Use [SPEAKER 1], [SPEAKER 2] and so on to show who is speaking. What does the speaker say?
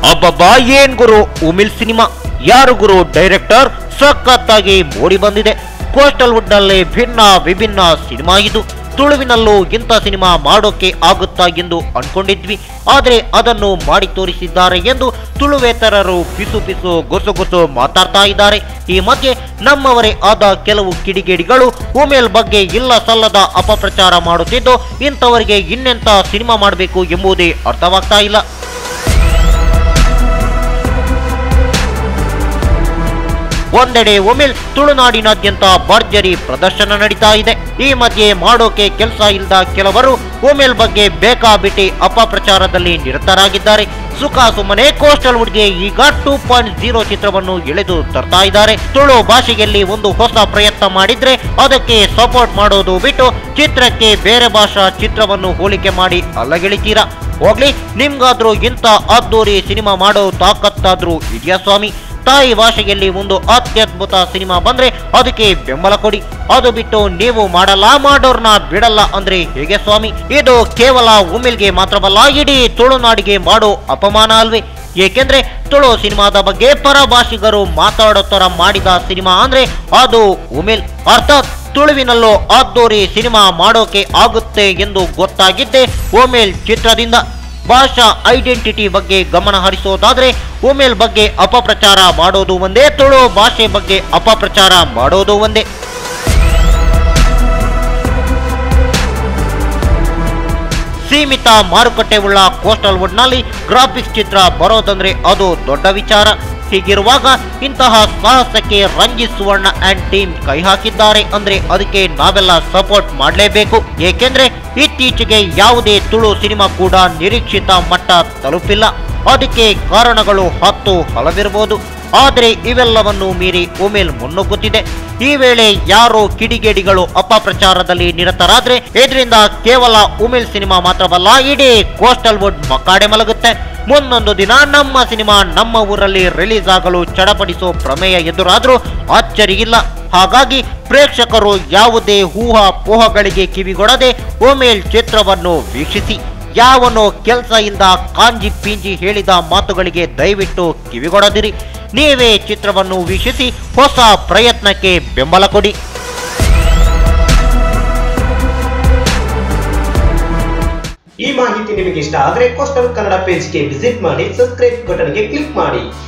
[SPEAKER 1] ಅಬ್ಬಬ್ಬಾ ಏನ್ ಗುರು ಉಮಿಲ್ ಸಿನಿಮಾ ಯಾರು ಗುರು ಡೈರೆಕ್ಟರ್ ಸಖತ್ತಾಗಿ ಮೂಡಿ ಬಂದಿದೆ ಕೋಸ್ಟಲ್ ವುಡ್ ನಲ್ಲಿ ಭಿನ್ನ ವಿಭಿನ್ನ ಸಿನಿಮಾ ಇದು ತುಳುವಿನಲ್ಲೂ ಇಂಥ ಸಿನಿಮಾ ಮಾಡೋಕೆ ಆಗುತ್ತಾ ಎಂದು ಅನ್ಕೊಂಡಿದ್ವಿ ಆದರೆ ಅದನ್ನು ಮಾಡಿ ತೋರಿಸಿದ್ದಾರೆ ಎಂದು ತುಳುವೇತರರು ಪಿಸು ಪಿಸು ಗುಸು ಗುಸು ಮಾತಾಡ್ತಾ ಇದ್ದಾರೆ ಈ ಮಧ್ಯೆ ನಮ್ಮವರೇ ಆದ ಕೆಲವು ಕಿಡಿಗೇಡಿಗಳು ಉಮೇಲ್ ಬಗ್ಗೆ ಇಲ್ಲ ಸಲ್ಲದ ಅಪಪ್ರಚಾರ ಮಾಡುತ್ತಿದ್ದು ಇಂಥವರಿಗೆ ಇನ್ನೆಂಥ ಸಿನಿಮಾ ಮಾಡಬೇಕು ಎಂಬುದೇ ಅರ್ಥವಾಗ್ತಾ ಇಲ್ಲ ಒಂದೆಡೆ ಒಮಿಲ್ ತುಳುನಾಡಿನಾದ್ಯಂತ ಭರ್ಜರಿ ಪ್ರದರ್ಶನ ನಡೀತಾ ಇದೆ ಈ ಮಧ್ಯೆ ಮಾಡೋಕೆ ಕೆಲಸ ಇಲ್ಲದ ಕೆಲವರು ಒಮಿಲ್ ಬಗ್ಗೆ ಬೇಕಾಬಿಟ್ಟಿ ಅಪಪ್ರಚಾರದಲ್ಲಿ ನಿರತರಾಗಿದ್ದಾರೆ ಸುಖ ಸುಮ್ಮನೆ ಕೋಸ್ಟಲ್ ವುಡ್ಗೆ ಈಗ ಟೂ ಪಾಯಿಂಟ್ ಜೀರೋ ಚಿತ್ರವನ್ನು ಎಳೆದು ತರ್ತಾ ಇದ್ದಾರೆ ತುಳು ಭಾಷೆಯಲ್ಲಿ ಒಂದು ಹೊಸ ಪ್ರಯತ್ನ ಮಾಡಿದ್ರೆ ಅದಕ್ಕೆ ಸಪೋರ್ಟ್ ಮಾಡೋದು ಬಿಟ್ಟು ಚಿತ್ರಕ್ಕೆ ಬೇರೆ ಭಾಷಾ ಚಿತ್ರವನ್ನು ಹೋಲಿಕೆ ಮಾಡಿ ಅಲ್ಲಗೆಳಿತೀರಾ ಹೋಗ್ಲಿ ನಿಮ್ಗಾದ್ರೂ ಇಂಥ ಅದ್ದೂರಿ ಸಿನಿಮಾ ಮಾಡೋ ತಾಕತ್ತಾದ್ರೂ ಇದೆಯಾ ಸ್ವಾಮಿ ತಾಯಿ ಭಾಷೆಯಲ್ಲಿ ಒಂದು ಅತ್ಯದ್ಭುತ ಸಿನಿಮಾ ಬಂದ್ರೆ ಅದಕ್ಕೆ ಬೆಂಬಲ ಕೊಡಿ ಅದು ಬಿಟ್ಟು ನೀವು ಮಾಡಲ್ಲ ಮಾಡೋರ್ನ ಬಿಡಲ್ಲ ಅಂದ್ರೆ ಹೇಗೆ ಸ್ವಾಮಿ ಇದು ಕೇವಲ ಉಮಿಲ್ಗೆ ಮಾತ್ರವಲ್ಲ ಇಡೀ ತುಳುನಾಡಿಗೆ ಮಾಡೋ ಅಪಮಾನ ಅಲ್ವೇ ಏಕೆಂದ್ರೆ ತುಳು ಸಿನಿಮಾದ ಬಗ್ಗೆ ಪರಭಾಷಿಗರು ಮಾತಾಡೋ ತರ ಮಾಡಿದ ಸಿನಿಮಾ ಅಂದ್ರೆ ಅದು ಉಮಿಲ್ ಅರ್ಥಾತ್ ತುಳುವಿನಲ್ಲೂ ಅದ್ದೂರಿ ಸಿನಿಮಾ ಮಾಡೋಕೆ ಆಗುತ್ತೆ ಎಂದು ಗೊತ್ತಾಗಿದ್ದೆ ಒಮೇಲ್ ಚಿತ್ರದಿಂದ ಭಾಷಾ ಐಡೆಂಟಿಟಿ ಬಗ್ಗೆ ಗಮನ ಹರಿಸೋದಾದ್ರೆ ಒಮೇಲ್ ಬಗ್ಗೆ ಅಪಪ್ರಚಾರ ಮಾಡೋದು ಒಂದೇ ತುಳು ಭಾಷೆ ಬಗ್ಗೆ ಅಪಪ್ರಚಾರ ಮಾಡೋದು ಒಂದೇ ಸೀಮಿತ ಮಾರುಕಟ್ಟೆ ಉಳ್ಳ ಕೋಸ್ಟಲ್ ವುಡ್ ನಲ್ಲಿ ಗ್ರಾಫಿಕ್ಸ್ ಚಿತ್ರ ಬರೋದಂದ್ರೆ ಅದು ದೊಡ್ಡ ವಿಚಾರ ಹೀಗಿರುವಾಗ ಇಂತಹ ಸಾಹಸಕ್ಕೆ ರಂಜಿತ್ ಸುವರ್ಣ ಅಂಡ್ ಟೀಮ್ ಕೈ ಹಾಕಿದ್ದಾರೆ ಅಂದ್ರೆ ಅದಕ್ಕೆ ನಾವೆಲ್ಲ ಸಪೋರ್ಟ್ ಮಾಡಲೇಬೇಕು ಏಕೆಂದ್ರೆ ಇತ್ತೀಚೆಗೆ ಯಾವುದೇ ತುಳು ಸಿನಿಮಾ ಕೂಡ ನಿರೀಕ್ಷಿತ ಮಟ್ಟ ತಲುಪಿಲ್ಲ ಅದಕ್ಕೆ ಕಾರಣಗಳು ಹತ್ತು ಹಲವಿರಬಹುದು ಆದರೆ ಇವೆಲ್ಲವನ್ನು ಮೀರಿ ಒಮೇಲ್ ಮುನ್ನುಗ್ಗುತ್ತಿದೆ ಈ ವೇಳೆ ಯಾರೋ ಕಿಡಿಗೇಡಿಗಳು ಅಪಪ್ರಚಾರದಲ್ಲಿ ನಿರತರಾದ್ರೆ ಇದರಿಂದ ಕೇವಲ ಉಮಿಲ್ ಸಿನಿಮಾ ಮಾತ್ರವಲ್ಲ ಇಡೀ ಕೋಸ್ಟಲ್ ವುಡ್ ಮಕ್ಕಾಡೆ ಮಲಗುತ್ತೆ ಮುಂದೊಂದು ದಿನ ನಮ್ಮ ಸಿನಿಮಾ ನಮ್ಮ ಊರಲ್ಲಿ ರಿಲೀಸ್ ಆಗಲು ಚಡಪಡಿಸೋ ಪ್ರಮೇಯ ಎದುರಾದ್ರೂ ಅಚ್ಚರಿಯಿಲ್ಲ ಹಾಗಾಗಿ ಪ್ರೇಕ್ಷಕರು ಯಾವುದೇ ಊಹಾ ಪೋಹಗಳಿಗೆ ಕಿವಿಗೊಡದೆ ಒಮೇಲ್ ಚಿತ್ರವನ್ನು ವೀಕ್ಷಿಸಿ ಯಾವನೋ ಕೆಲಸ ಇಲ್ದ ಕಾಂಜಿ ಪಿಂಜಿ ಹೇಳಿದ ಮಾತುಗಳಿಗೆ ದಯವಿಟ್ಟು ಕಿವಿಗೊಡದಿರಿ ನೀವೇ ಚಿತ್ರವನ್ನು ವೀಕ್ಷಿಸಿ ಹೊಸ ಪ್ರಯತ್ನಕ್ಕೆ ಬೆಂಬಲ ಕೊಡಿ
[SPEAKER 2] ಈ ಮಾಹಿತಿ ನಿಮಗೆ ಇಷ್ಟ ಆದರೆ ಕೋಸ್ಟಲ್ ಕನ್ನಡ ಪೇಜ್ಗೆ ವಿಸಿಟ್ ಮಾಡಿ ಸಬ್ಸ್ಕ್ರೈಬ್ ಬಟನ್ಗೆ ಕ್ಲಿಕ್ ಮಾಡಿ